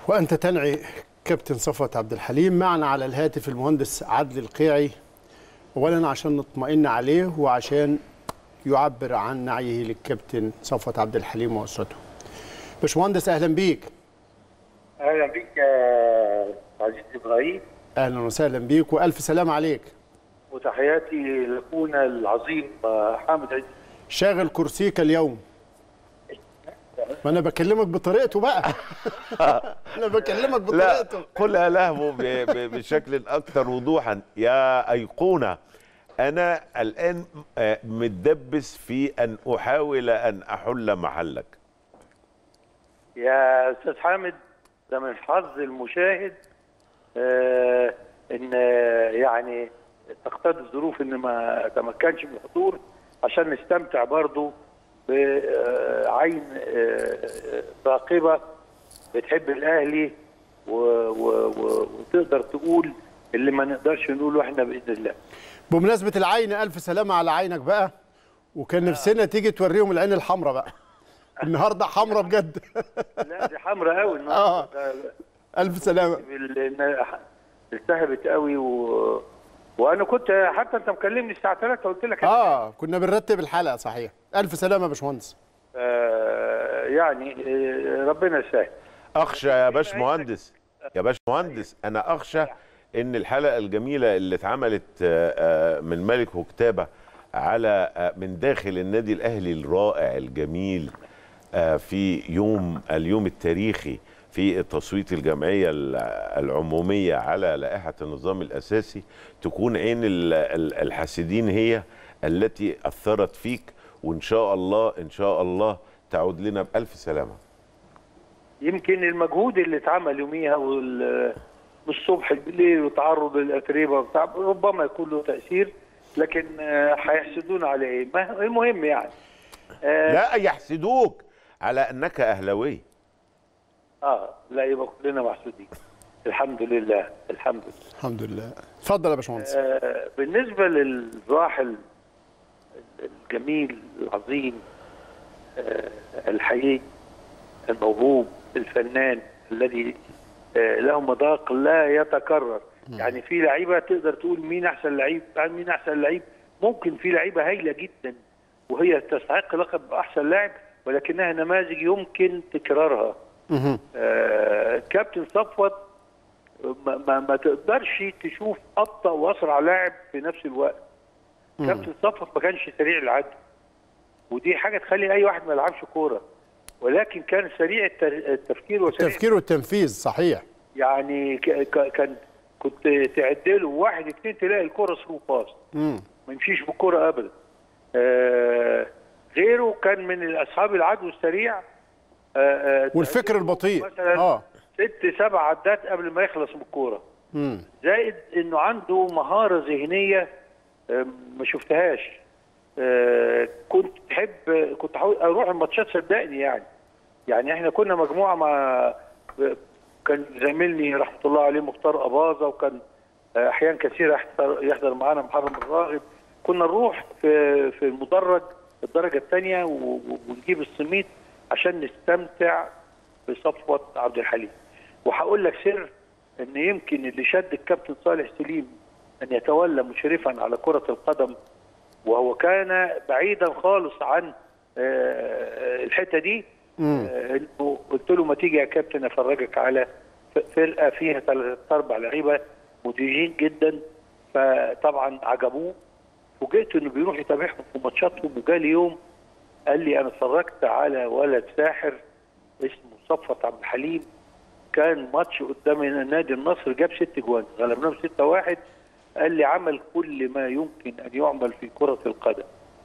وأنت تنعي كابتن صفوت عبد الحليم معنا على الهاتف المهندس عدل القيعي أولا عشان نطمئن عليه وعشان يعبر عن نعيه للكابتن صفوت عبد الحليم وأسرته باشمهندس أهلا بيك اهلا بك يا عزيز ابراهيم أهلا وسهلا بيك وألف سلام عليك وتحياتي لاخونا العظيم حامد عز شاغل كرسيك اليوم ما أنا بكلمك بطريقته بقى أنا بكلمك لا بطريقته قلها له ب- ب- بشكل اكثر وضوحا يا ايقونه انا الان آه، متدبس في ان احاول ان احل محلك يا استاذ حامد ده من حظ المشاهد آه ان آه، يعني تقتضي الظروف ان ما تمكنش من الحضور عشان نستمتع برضو بعين آه، راقبه بتحب الاهلي و- و- و- وتقدر تقول اللي ما نقدرش نقوله احنا باذن الله بمناسبة العين ألف سلامة على عينك بقى وكان نفسنا تيجي توريهم العين الحمراء بقى النهارده حمراء بجد لا دي حمراء قوي آه. النهارده ألف سلامة بال- التهبت قوي و... وانا كنت حتى انت مكلمني الساعه 3 قلت لك اه كنا بنرتب الحلقة صحيح ألف سلامة يا باشمهندس آه يعني آه، ربنا يسهل اخشى يا باش مهندس يا باش مهندس انا اخشى ان الحلقه الجميله اللي اتعملت آه، آه، من ملك وكتابه على آه، من داخل النادي الاهلي الرائع الجميل آه، في يوم اليوم التاريخي في تصويت الجمعيه ال- العموميه على لائحه النظام الاساسي تكون عين ال- ال- الحاسدين هي التي اثرت فيك وان شاء الله ان شاء الله تعود لنا بالف سلامه يمكن المجهود اللي اتعمل يوميها وال والصبح بالليل وتعرض للاتربه بتاع ربما يكون له تاثير لكن آه، هيحسدونا على ايه؟ ما- المهم يعني آه لا يحسدوك على انك اهلاوي اه لا يبقى كلنا محسودين الحمد لله الحمد لله الحمد لله اتفضل يا باشمهندس آه، بالنسبة للراحل الجميل العظيم آه، الحقيقي الموهوب الفنان الذي آه، له مذاق لا يتكرر يعني في لعيبة تقدر تقول مين أحسن لعيب عن مين أحسن لعيب ممكن في لعيبة هايلة جدا وهي تستحق لقب أحسن لاعب ولكنها نماذج يمكن تكرارها مهم. آه، كابتن صفوت ما, ما, ما تقدرش تشوف ابطا واسرع لاعب في نفس الوقت كابتن صفوت ما كانش سريع العد ودي حاجه تخلي اي واحد ما يلعبش كوره ولكن كان سريع التر- التفكير وسريع التفكير والتنفيذ صحيح يعني ك- ك- كان كنت تعد له واحد اثنين تلاقي الكوره ثرو باس مم. ما يمشيش بالكوره ابدا آه غيره كان من اصحاب العدو السريع آه آه والفكر البطيء مثلا اه ست سبع عدات قبل ما يخلص من الكوره مم. زائد انه عنده مهاره ذهنيه آه، ما شفتهاش آه، كنت تحب كنت حاول اروح الماتشات صدقني يعني يعني احنا كنا مجموعه مع كان زميلني رحمه الله عليه مختار اباظه وكان آه، احيان كثيره يحضر, يحضر معانا محرم الراغب كنا نروح في في المدرج الدرجه الثانيه ونجيب السميت عشان نستمتع بصفوه عبد الحليم وهقول لك سر ان يمكن اللي شد الكابتن صالح سليم ان يتولى مشرفا على كره القدم وهو كان بعيدا خالص عن آه، الحته دي آه، انه قلت له ما تيجي يا كابتن افرجك على ف- فرقه فيها ثلاث اربع لعيبه مدهشين جدا فطبعا عجبوه فوجئت انه بيروح يتابعهم في ماتشاتهم وجالي يوم قال لي انا اتفرجت على ولد ساحر اسمه صفوت عبد الحليم كان ماتش قدام نادي النصر جاب ست جوان غلبناهم 6 واحد قال لي عمل كل ما يمكن ان يعمل في كره القدم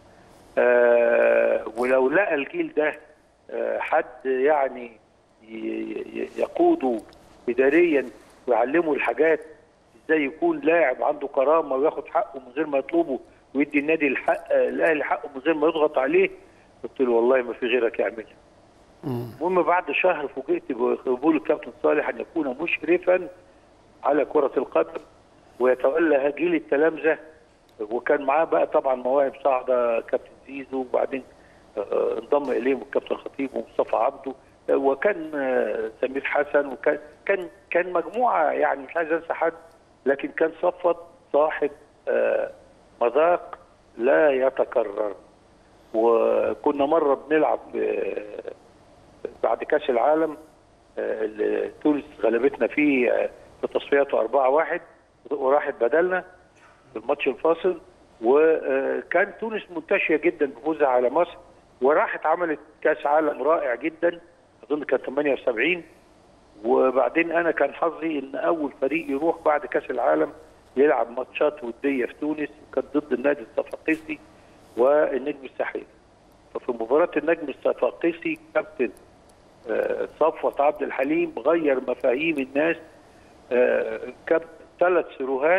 آه ولو لقى الجيل ده آه حد يعني ي- ي- يقوده اداريا ويعلمه الحاجات ازاي يكون لاعب عنده كرامه وياخد حقه من غير ما يطلبه ويدي النادي الحق الاهلي حقه من غير ما يضغط عليه قلت له والله ما في غيرك يعملها المهم بعد شهر فوجئت بقبول الكابتن صالح ان يكون مشرفا على كره القدم ويتولى جيل التلامذه وكان معاه بقى طبعا مواهب صاعده كابتن زيزو وبعدين آه، انضم اليهم الكابتن خطيب ومصطفى عبده وكان آه، سمير حسن وكان كان كان مجموعه يعني مش عايز انسى حد لكن كان صفوت صاحب آه، مذاق لا يتكرر وكنا مره بنلعب آه، بعد كاس العالم آه، اللي تونس غلبتنا فيه آه، في تصفياته 4-1 وراحت بدلنا في الماتش الفاصل وكان تونس منتشيه جدا بفوزها على مصر وراحت عملت كاس عالم رائع جدا اظن كان 78 وبعدين انا كان حظي ان اول فريق يروح بعد كاس العالم يلعب ماتشات وديه في تونس كانت ضد النادي الصفاقسي والنجم الساحلي ففي مباراه النجم الصفاقسي كابتن آه، صفوت عبد الحليم غير مفاهيم الناس آه، كاب ثلاث سيروهات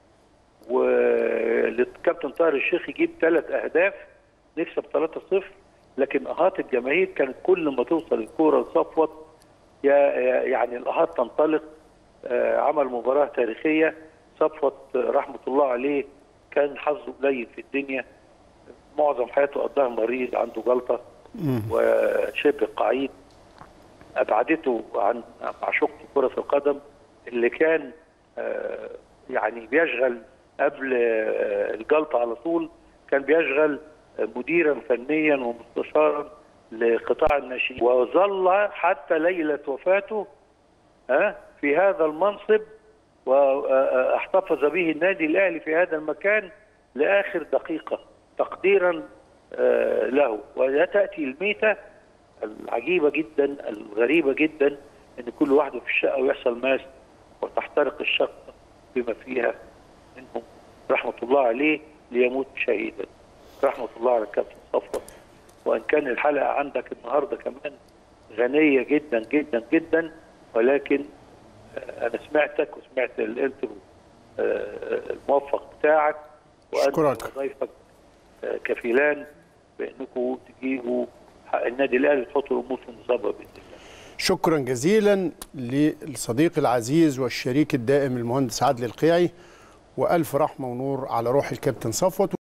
والكابتن طاهر الشيخ يجيب ثلاث اهداف نكسب 3-0 لكن اهات الجماهير كانت كل ما توصل الكوره لصفوت يا- يا- يعني الاهات تنطلق آه، عمل مباراه تاريخيه صفوت آه، رحمه الله عليه كان حظه قليل في الدنيا معظم حياته قضاها مريض عنده جلطه وشبه قعيد ابعدته عن معشوقة كرة القدم اللي كان آه، يعني بيشغل قبل آه، الجلطة على طول كان بيشغل آه، مديرا فنيا ومستشارا لقطاع الناشئين وظل حتى ليلة وفاته ها في هذا المنصب واحتفظ به النادي الاهلي في هذا المكان لاخر دقيقه تقديرا آه، له وتاتي الميته العجيبه جدا الغريبه جدا ان كل واحد في الشقه ويحصل ماس وتحترق الشقه بما فيها منهم رحمه الله عليه ليموت شهيدا رحمه الله على الكابتن صفوت وان كان الحلقه عندك النهارده كمان غنيه جدا جدا جدا ولكن آه، انا سمعتك وسمعت الانترو آه، الموفق بتاعك وانت أشكرك. وضيفك آه، كفيلان بانكم تجيبوا حق النادي الاهلي تحطوا الامور في نصابها باذن الله شكرا جزيلا للصديق العزيز والشريك الدائم المهندس عادل القيعي والف رحمه ونور على روح الكابتن صفوت